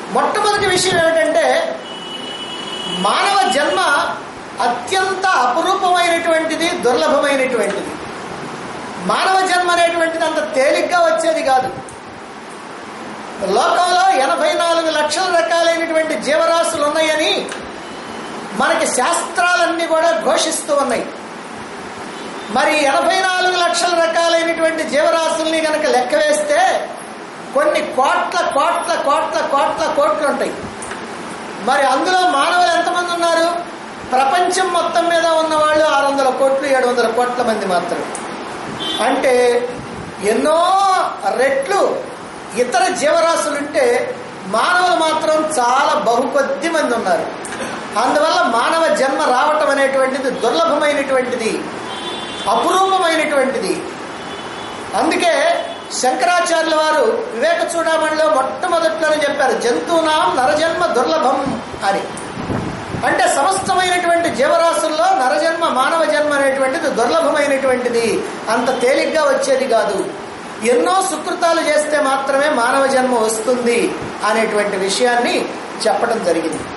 మొట్టమొదటి విషయం ఏమిటంటే మానవ జన్మ అత్యంత అపురూపమైనటువంటిది దుర్లభమైనటువంటిది మానవ జన్మ అనేటువంటిది అంత తేలిగ్గా వచ్చేది కాదు లోకంలో ఎనభై నాలుగు లక్షల రకాలైనటువంటి జీవరాశులు ఉన్నాయని మనకి శాస్త్రాలన్నీ కూడా ఘోషిస్తూ ఉన్నాయి మరి ఎనభై నాలుగు లక్షల రకాలైనటువంటి జీవరాశుల్ని కనుక లెక్క వేస్తే కొన్ని కోట్ల కోట్ల కోట్ల కోట్ల కోట్లు ఉంటాయి మరి అందులో మానవులు ఎంతమంది ఉన్నారు ప్రపంచం మొత్తం మీద ఉన్న వాళ్ళు ఆరు వందల కోట్లు ఏడు వందల కోట్ల మంది మాత్రమే అంటే ఎన్నో రెట్లు ఇతర జీవరాశులుంటే మానవులు మాత్రం చాలా బహు కొద్ది మంది ఉన్నారు అందువల్ల మానవ జన్మ రావటం అనేటువంటిది దుర్లభమైనటువంటిది అపురూపమైనటువంటిది అందుకే శంకరాచార్యుల వారు వివేక చూడమణిలో మొట్టమొదట్లోనే చెప్పారు జంతువునాం నరజన్మ దుర్లభం అని అంటే సమస్తమైనటువంటి జీవరాశుల్లో నరజన్మ మానవ జన్మ అనేటువంటిది దుర్లభమైనటువంటిది అంత తేలిగ్గా వచ్చేది కాదు ఎన్నో సుకృతాలు చేస్తే మాత్రమే మానవ జన్మ వస్తుంది అనేటువంటి విషయాన్ని చెప్పడం జరిగింది